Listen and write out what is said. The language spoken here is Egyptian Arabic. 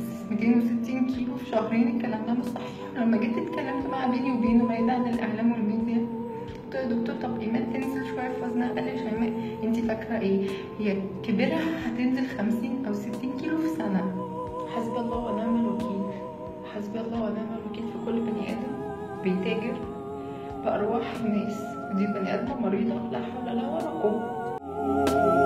260 كيلو في شهرين الكلام ده مش صحيح لما جيت اتكلمت مع بيني وبينه بعيد عن الاعلام والميديا قلت له يا دكتور طب ايمان تنزل شويه في وزنها قال لي شيماء انت فاكره ايه هي كبرها هتنزل 50 او 60 كيلو في سنه حسبي الله ونعم الوكيل حسبي الله ونعم الوكيل في كل بني ادم بيتاجر بارواح الناس دي بني ادمه مريضه لا حول لها ولا قوه